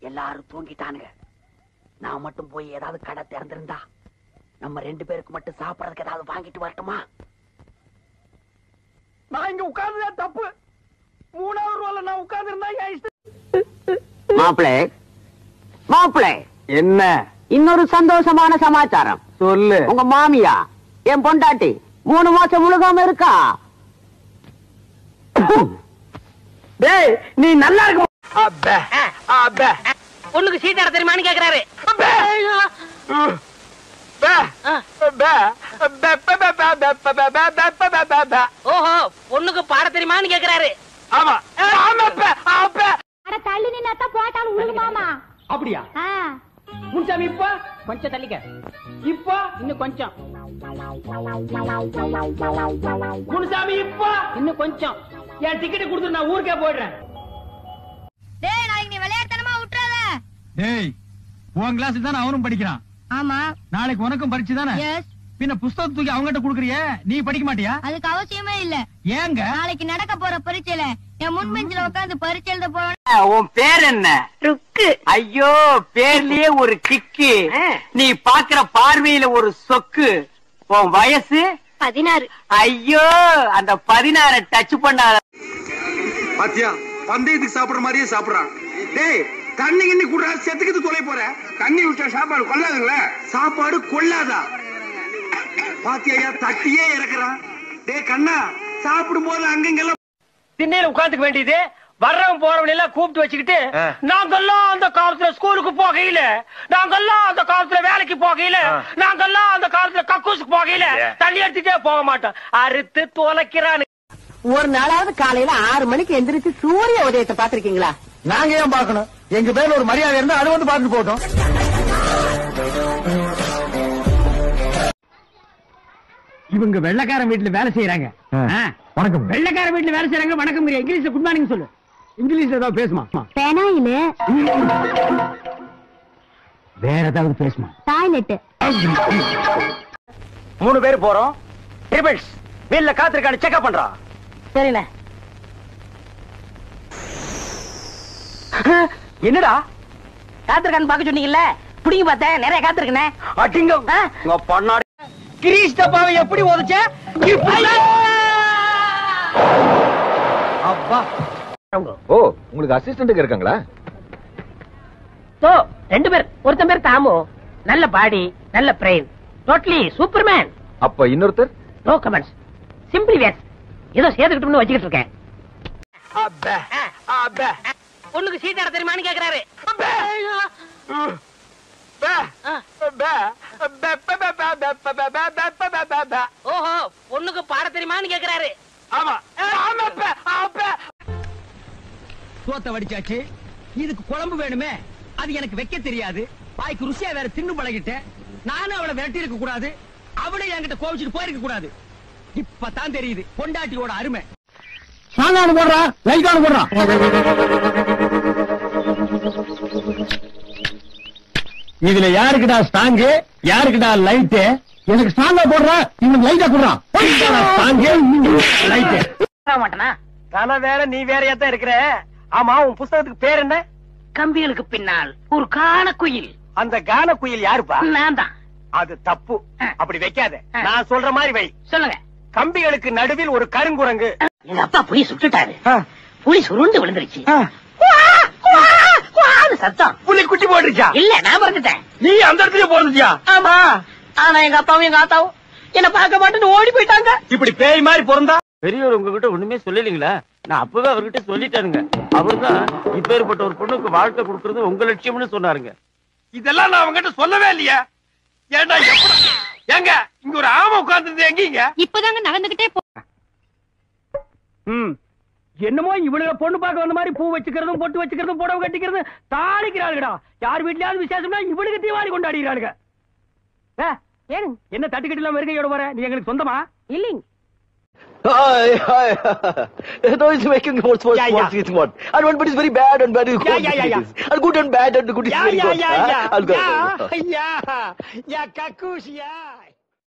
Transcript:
எல்லாரும் தூங்கிட்டானுங்க நான் மட்டும் போய் ஏதாவது கடை திறந்திருந்தா நம்ம ரெண்டு பேருக்கு மட்டும் சாப்பிடறதுக்கு ஏதாவது வாங்கிட்டு வரட்டுமா நான் இங்க உட்கார்ந்ததே தப்பு மூணாவது ரோல நான் உட்கார்ந்து இருந்தா என் இஷ்டம் மாப்பிளே மாப்பிளே என்ன இன்னொரு சந்தோஷமான சமாச்சாரம் சொல்லு உங்க மாமியா என் பொண்டாட்டி மூணு மாசம் முழுகாம இருக்கா டேய் நீ நல்லா இருக்க அப்ப அப்ப பொண்ணுக்கு சீட் ஆட தெரியுமான்னு கேக்குறாரு ஓஹோ பொண்ணுக்கு பாட தெரியுமான்னு கேக்குறாரு ஆமா ஆமா அப்ப அப்ப அட தள்ளி நின்னாத்தான் போட்டாலும் உழுகுமாமா அப்படியா ஆ முன்சாமி இப்ப கொஞ்சம் தள்ளிக்க இப்ப இன்னும் கொஞ்சம் முனுசாமி இப்ப இன்னும் கொஞ்சம் என் டிக்கெட் கொடுத்து நான் ஊருக்கே போயிடுறேன் டேய் நாளைக்கு நீ விளையாட்டுத்தனமா விட்டுறாத டேய் உன் கிளாஸ் தானே அவனும் படிக்கிறான் ஆமா நாளைக்கு உனக்கும் பரிச்சு தானே எஸ் பின்ன புஸ்தகம் தூக்கி அவங்ககிட்ட குடுக்குறிய நீ படிக்க மாட்டியா அதுக்கு அவசியமே இல்ல ஏங்க நாளைக்கு நடக்க போற பரீட்சையில என் முன் பெஞ்சில உட்காந்து பரீட்சை எழுத போறேன் உன் பேர் என்ன ருக்கு ஐயோ பேர்லயே ஒரு கிக்கு நீ பாக்குற பார்வையில ஒரு சொக்கு உன் வயசு பதினாறு ஐயோ அந்த பதினாற டச் பண்ணாத பாத்தியா பந்தயத்துக்கு சாப்பிடுற மாதிரியே சாப்பிடுறான் டேய் தண்ணி கிண்ணி குடுறா செத்துக்கிட்டு தொலை போற தண்ணி விட்டா சாப்பாடு கொள்ளாதுங்களா சாப்பாடு கொள்ளாதா பாத்தியா தட்டியே இறக்குறான் டேய் கண்ணா சாப்பிடும் போது அங்கங்கெல்லாம் திண்ணையில உட்காந்துக்க வேண்டியது வர்றவன் போறவன் எல்லாம் கூப்பிட்டு வச்சுக்கிட்டு நாங்கெல்லாம் அந்த காலத்துல ஸ்கூலுக்கு போகையில நாங்கெல்லாம் அந்த காலத்துல வேலைக்கு போகையில நாங்கெல்லாம் அந்த காலத்துல கக்கூசுக்கு போகையில தண்ணி எடுத்துட்டே போக மாட்டோம் அறுத்து தொலைக்கிறானு ஒரு நாளாவது காலையில ஆறு மணிக்கு எந்திரிச்சு சூரிய உதயத்தை பாத்திருக்கீங்களா நாங்க ஏன் பார்க்கணும் எங்க பேர்ல ஒரு மரியாதை இருந்தா அது வந்து பார்த்துட்டு போட்டோம் இவங்க வெள்ளக்காரன் வீட்டுல வேலை செய்யறாங்க வணக்கம் வெள்ளக்காரன் வீட்டுல வேலை செய்யறாங்க வணக்கம் இங்கிலீஷ்ல குட் மார்னிங் சொல்லு இங்கிலீஷ்ல ஏதாவது பேசுமா பெனாயிலு வேற ஏதாவது பேசுமா டாய்லெட் மூணு பேர் போறோம் ட்ரிபிள்ஸ் வீல்ல காத்திருக்கானு செக்அப் பண்றான் சரிண்ணே என்னடா காத்திருக்கான்னு பாக்க சொன்னீங்கல்ல புடிங்க பார்த்தேன் நிறைய காத்திருக்கனே அடிங்க உங்க பண்ணாடி கிரீஷ் டப்பாவை எப்படி உதச்ச அப்பா ஓ உங்களுக்கு அசிஸ்டன்ட் இருக்காங்களா ஓ ரெண்டு பேர் ஒருத்தன் பேர் தாமு நல்ல பாடி நல்ல பிரெயின் டோட்டலி சூப்பர்மேன் அப்ப இன்னொருத்தர் நோ கமெண்ட்ஸ் சிம்பிளி வேஸ் ஏதோ சேர்த்துக்கிட்டோம்னு வச்சுக்கிட்டு இருக்கேன் அப்ப அப்ப பொண்ணுக்கு சீட் ஆட தெரியுமான்னு கேக்குறாரு ஓஹோ பொண்ணுக்கு பாட தெரியுமான்னு கேக்குறாரு ஆமா ஆமா அப்ப அப்ப சோத்த வடிச்சாச்சு இதுக்கு குழம்பு வேணுமே அது எனக்கு வைக்க தெரியாது வாய்க்கு ருசியா வேற தின்னு பழகிட்டேன் நானும் அவளை விரட்டி இருக்க கூடாது அவளை என்கிட்ட கோவிச்சுட்டு போயிருக்க கூடாது இப்பதான் தெரியுது பொண்டாட்டியோட அருமை சாங்கானு போடுறா லைட்டானு போடுறான் இதுல யாருக்குடா ஸ்டாங்கு யாருக்குடா லைட்டு எனக்கு ஸ்டாங்கா போடுறா இவனுக்கு லைட்டா போடுறான் ஸ்டாங்கு லைட்டு மாட்டனா தல வேற நீ வேறையா தான் இருக்கிற ஆமா உன் புஸ்தகத்துக்கு பேர் என்ன கம்பிகளுக்கு பின்னால் ஒரு காண குயில் அந்த கான குயில் யாருப்பா நான் தான் அது தப்பு அப்படி வைக்காத நான் சொல்ற மாதிரி வை சொல்லுங்க கம்பிகளுக்கு நடுவில் ஒரு கருங்குரங்கு எங்க அப்பா புலி சுட்டுட்டாரு புலி சுருண்டு விழுந்துருச்சு குவான்னு சத்தம் புலி குட்டி போட்டுருச்சா இல்ல நான் பிறந்துட்டேன் நீ அந்த இடத்துல போறதுச்சியா ஆமா ஆனா எங்க அப்பாவும் எங்க ஆத்தாவும் என்ன பார்க்க மாட்டேன்னு ஓடி போயிட்டாங்க இப்படி பேய் மாதிரி பிறந்தா பெரியவர் உங்ககிட்ட ஒண்ணுமே சொல்லலீங்களா நான் அப்பவே அவர்கிட்ட சொல்லிட்டேனுங்க அவர்தான் இப்பேற்பட்ட ஒரு பொண்ணுக்கு வாழ்க்கை கொடுக்கறது உங்க லட்சியம்னு சொன்னாருங்க இதெல்லாம் நான் அவங்ககிட்ட சொல்லவே இல்லையா ஏண்டா எப்படி ஏங்க இங்க ஒரு ஆமை உட்கார்ந்து எங்கீங்க இப்பதாங்க நடந்துகிட்டே போ ம் என்னமோ இவளுக பொண்ணு பார்க்க வந்த மாதிரி பூ வச்சுக்கிறதும் பொட்டு வச்சுக்கிறதும் புடவை கட்டிக்கிறதும் தாளிக்கிறாளுடா யார் வீட்லயாவது விசேஷம்னா இவளுக்கு தீபாவளி கொண்டாடுகிறாளுங்க ஏ, என்ன தட்டுக்கட்டு இல்லாம இருக்கையோட வர நீ எங்களுக்கு சொந்தமா இல்லைங்க Hi, hi. no, it's making what's what's Yeah, yeah. what's it's what. And one bit is very bad and bad is good. Yeah, yeah, yeah, it is. And good and bad and good is yeah very yeah good. Yeah huh? Yeah I'll go. Yeah yeah yeah கக்கூசியா